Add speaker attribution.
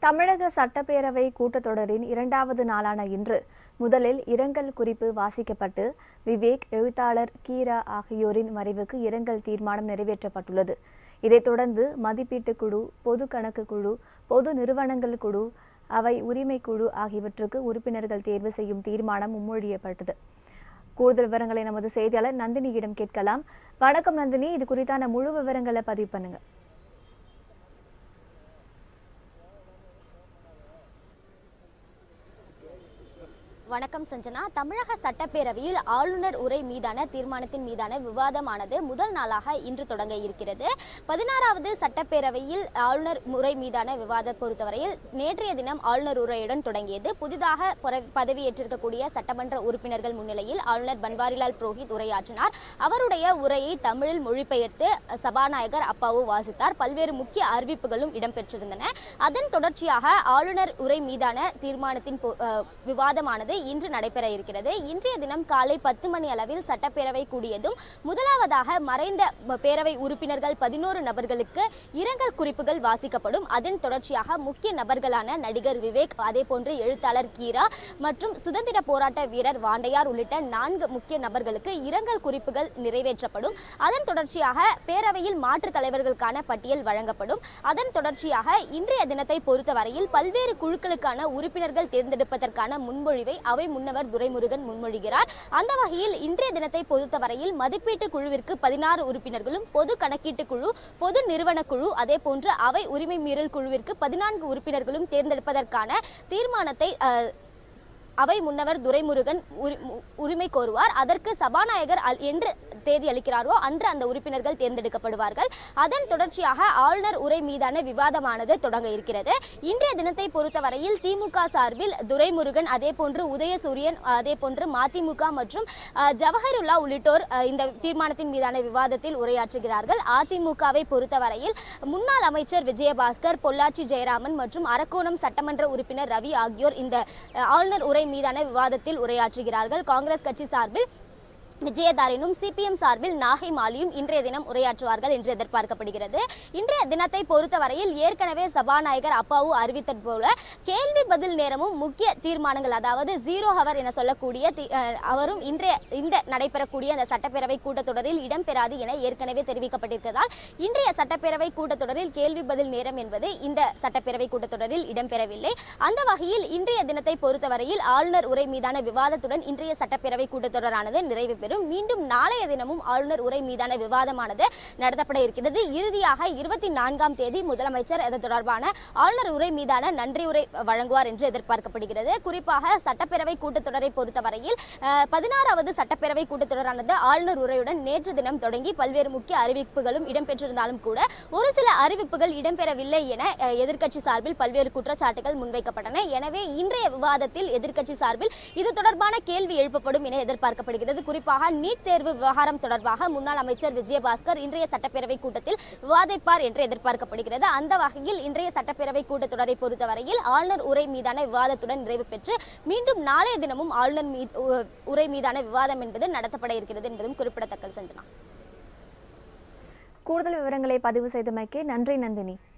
Speaker 1: தமிழக சட்டப்பேரவை கூட்டத்தொடரின் இரண்டாவது நாளான இன்று முதலில் இரங்கல் குறிப்பு வாசிக்கப்பட்டு விவேக் எழுத்தாளர் கீரா ஆகியோரின் மறைவுக்கு இரங்கல் தீர்மானம் நிறைவேற்றப்பட்டுள்ளது இதைத் தொடர்ந்து மதிப்பீட்டுக் குழு பொது கணக்கு குழு பொது நிறுவனங்கள் குழு அவை உரிமை குழு ஆகியவற்றுக்கு உறுப்பினர்கள் தேர்வு செய்யும் தீர்மானம் முன்மொழியப்பட்டது கூடுதல் விவரங்களை நமது செய்தியாளர் நந்தினியிடம் கேட்கலாம் வணக்கம் நந்தினி இது குறித்தான முழு விவரங்களை பதிவு பண்ணுங்க
Speaker 2: வணக்கம் சஞ்சனா தமிழக சட்டப்பேரவையில் ஆளுநர் உரை மீதான தீர்மானத்தின் மீதான விவாதமானது முதல் நாளாக இன்று தொடங்க இருக்கிறது பதினாறாவது சட்டப்பேரவையில் ஆளுநர் உரை மீதான விவாதம் பொறுத்தவரையில் நேற்றைய தினம் ஆளுநர் உரையுடன் தொடங்கியது புதிதாக பொற- பதவியேற்றிருக்கக்கூடிய சட்டமன்ற உறுப்பினர்கள் முன்னிலையில் ஆளுநர் பன்வாரிலால் புரோஹித் உரையாற்றினார் அவருடைய உரையை தமிழில் மொழிபெயர்த்து சபாநாயகர் அப்பாவு வாசித்தார் பல்வேறு முக்கிய அறிவிப்புகளும் இடம்பெற்றிருந்தன அதன் தொடர்ச்சியாக ஆளுநர் உரை மீதான தீர்மானத்தின் பொ- அஹ், விவாதமானது இன்று நடைபெற இருக்கிறது இன்றைய தினம் காலை பத்து மணி அளவில் சட்டப்பேரவை கூடியதும் முதலாவதாக மறைந்த ம- பேரவை உறுப்பினர்கள் பதினோரு நபர்களுக்கு இரங்கல் குறிப்புகள் வாசிக்கப்படும் அதன் தொடர்ச்சியாக முக்கிய நபர்களான நடிகர் விவேக் அதே போன்று எழுத்தாளர் கீரா மற்றும் சுதந்திர போராட்ட வீரர் வாண்டையார் உள்ளிட்ட நான்கு முக்கிய நபர்களுக்கு இரங்கல் குறிப்புகள் நிறைவேற்றப்படும் அதன் தொடர்ச்சியாக பேரவையில் மாற்றுத் தலைவர்களுக்கான பட்டியல் வழங்கப்படும் அதன் தொடர்ச்சியாக இன்றைய தினத்தை பொறுத்தவரையில் பல்வேறு குழுக்களுக்கான உறுப்பினர்கள் தேர்ந்தெடுப்பதற்கான முன்மொழிவை அவை முன்னவர் துரைமுருகன் முன்மொழிகிறார் அந்த வகையில் இன்றைய தினத்தை பொறுத்தவரையில் மதிப்பீட்டு குழுவிற்கு பதினாறு உறுப்பினர்களும் பொது கணக்கீட்டு குழு பொது நிறுவன குழு அதே போன்று அவை உரிமை மீறல் குழுவிற்கு பதினான்கு உறுப்பினர்களும் தேர்ந்தெடுப்பதற்கான தீர்மானத்தை அஹ், அவை முன்னவர் துரைமுருகன் உரி- உ- உரிமை கோருவார் அதற்கு சபாநாயகர் அல்- என்று தேதி அளிக்கிறாரோ அன்று அந்த உறுப்பினர்கள் தேர்ந்தெடுக்கப்படுவார்கள் அதன் தொடர்ச்சியாக ஆளுநர் உரை மீதான விவாதமானது தொடங்க இருக்கிறது இன்றைய தினத்தை பொறுத்தவரையில் திமுக சார்பில் துரைமுருகன் அதே போன்று உதயசூரியன் அதே போன்று மதிமுக மற்றும் அஹ், ஜவஹருல்லா உள்ளிட்டோர் அஹ், இந்த தீர்மானத்தின் மீதான விவாதத்தில் உரையாற்றுகிறார்கள் அதிமுகவை பொறுத்தவரையில் முன்னாள் அமைச்சர் விஜயபாஸ்கர் பொள்ளாச்சி ஜெயராமன் மற்றும் அரக்கோணம் சட்டமன்ற உறுப்பினர் ரவி ஆகியோர் இந்த அஹ், ஆளுநர் உரை மீதான விவாதத்தில் உரையாற்றுகிறார்கள் காங்கிரஸ் கட்சி சார்பில் விஜயதாரனும் சிபிஎம் சார்பில் நாகை மாலியும் இன்றைய தினம் உரையாற்றுவார்கள் என்று எதிர்பார்க்கப்படுகிறது இன்றைய தினத்தை பொறுத்தவரையில் ஏற்கனவே சபாநாயகர் அப்பாவு அறிவித்தது போல கேள்வி பதில் நேரமும் முக்கிய தீர்மானங்கள் அதாவது ஜீரோ ஹவர் என சொல்லக்கூடிய தி- அஹ், அவரும் இன்றைய இந்த நடைபெறக்கூடிய அந்த சட்டப்பேரவை கூட்டத்தொடரில் இடம்பெறாது என ஏற்கனவே தெரிவிக்கப்பட்டிருக்கிறதால் இன்றைய சட்டப்பேரவை கூட்டத்தொடரில் கேள்வி பதில் நேரம் என்பது இந்த சட்டப்பேரவை கூட்டத்தொடரில் இடம்பெறவில்லை அந்த வகையில் இன்றைய தினத்தை பொறுத்தவரையில் ஆளுநர் உரை மீதான விவாதத்துடன் இன்றைய சட்டப்பேரவை கூட்டத்தொடரானது நிறைவு பெறும் மீண்டும் நாளைய தினமும் ஆளுநர் உரை மீதான விவாதமானது நடத்தப்பட இருக்கிறது இறுதியாக இருபத்தி நான்காம் தேதி முதலமைச்சர் இது தொடர்பான ஆளுநர் உரை மீதான நன்றி உரை வழங்குவார் என்று எதிர்பார்க்கப்படுகிறது குறிப்பாக சட்டப்பேரவை கூட்டத்தொடரை பொறுத்தவரையில் அஹ், பதினாறாவது சட்டப்பேரவை கூட்டத்தொடரானது ஆளுநர் உரையுடன் நேற்று தினம் தொடங்கி பல்வேறு முக்கிய அறிவிப்புகளும் இடம்பெற்றிருந்தாலும் கூட ஒரு சில அறிவிப்புகள் இடம்பெறவில்லை என அஹ், எதிர்க்கட்சி சார்பில் பல்வேறு குற்றச்சாட்டுகள் முன்வைக்கப்பட்டன எனவே இன்றைய விவாதத்தில் எதிர்க்கட்சி சார்பில் இது தொடர்பான கேள்வி எழுப்பப்படும் என எதிர்பார்க்கப்படுகிறது குறிப்பாக நீட் தேர்வு விவகாரம் தொடர்பாக முன்னாள் அமைச்சர் விஜயபாஸ்கர் இன்றைய சட்டப்பேரவை கூட்டத்தில் விவாதிப்பார் என்று எதிர்பார்க்கப்படுகிறது அந்த வகையில் இன்றைய சட்டப்பேரவை கூட்டத்தொடரை பொறுத்தவரையில் ஆளுநர் உரை மீதான விவாதத்துடன் நிறைவு பெற்று மீண்டும் நாளைய தினமும் ஆளுநர் மீ உ- உரை மீதான விவாதம் என்பது நடத்தப்பட இருக்கிறது என்பதும் குறிப்பிடத்தக்கது சஞ்சனா
Speaker 1: கூடுதல் விவரங்களை பதிவு செய்தமைக்கு நன்றி நந்தினி